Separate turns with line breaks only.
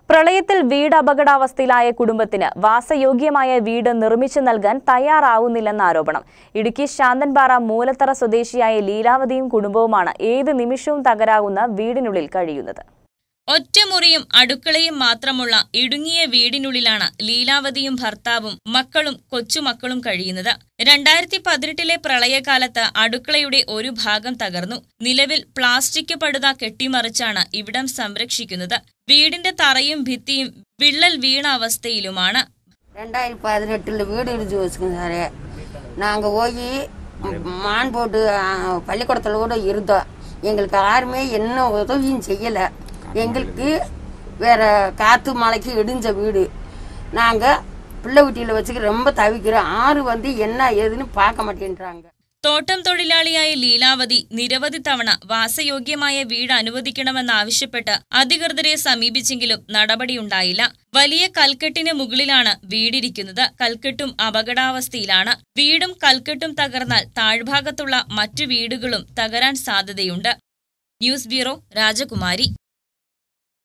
പ്രളയത്തിൽ വീട് അപകടാവസ്ഥയിലായ കുടുംബത്തിന് വാസയോഗ്യമായ വീട് നിർമ്മിച്ചു നൽകാൻ തയ്യാറാവുന്നില്ലെന്ന ആരോപണം ഇടുക്കി ശാന്തൻപാറ മൂലത്തറ സ്വദേശിയായ ലീലാവതിയും കുടുംബവുമാണ് ഏത് നിമിഷവും തകരാകുന്ന വീടിനുള്ളിൽ കഴിയുന്നത്
ഒറ്റമുറിയും അടുക്കളയും മാത്രമുള്ള ഇടുങ്ങിയ വീടിനുള്ളിലാണ് ലീലാവതിയും ഭർത്താവും മക്കളും കൊച്ചുമക്കളും കഴിയുന്നത് രണ്ടായിരത്തി പതിനെട്ടിലെ പ്രളയകാലത്ത് അടുക്കളയുടെ ഒരു ഭാഗം തകർന്നു നിലവിൽ പ്ലാസ്റ്റിക് പടുത കെട്ടിമറിച്ചാണ് ഇവിടം സംരക്ഷിക്കുന്നത് വീടിന്റെ തറയും ഭിത്തിയും വിള്ളൽ വീണ അവസ്ഥയിലുമാണ്
ரெண்டாயிரத்தி பதினெட்டில் வீடு இடிச்சு வச்சுக்கோங்க சார் நாங்கள் போய் மான் போட்டு ஆ, பள்ளிக்கூடத்தில் கூட இருந்தோம் எங்களுக்கு யாருமே என்ன உதவியும் செய்யலை எங்களுக்கு வேற காற்று மழைக்கு இடிஞ்ச வீடு நாங்கள் பிள்ளை வீட்டியில் வச்சுக்க ரொம்ப தவிக்கிறோம் ஆறு வந்து என்ன ஏதுன்னு பார்க்க மாட்டேன்றாங்க
തോട്ടം തൊഴിലാളിയായ ലീലാവതി നിരവധി തവണ വാസയോഗ്യമായ വീട് അനുവദിക്കണമെന്നാവശ്യപ്പെട്ട് അധികൃതരെ സമീപിച്ചെങ്കിലും നടപടിയുണ്ടായില്ല വലിയ കൽക്കെട്ടിന് മുകളിലാണ് വീടിരിക്കുന്നത് കൽക്കെട്ടും അപകടാവസ്ഥയിലാണ് വീടും കൽക്കെട്ടും തകർന്നാൽ താഴ്ഭാഗത്തുള്ള മറ്റു വീടുകളും തകരാൻ സാധ്യതയുണ്ട് ന്യൂസ് ബ്യൂറോ രാജകുമാരി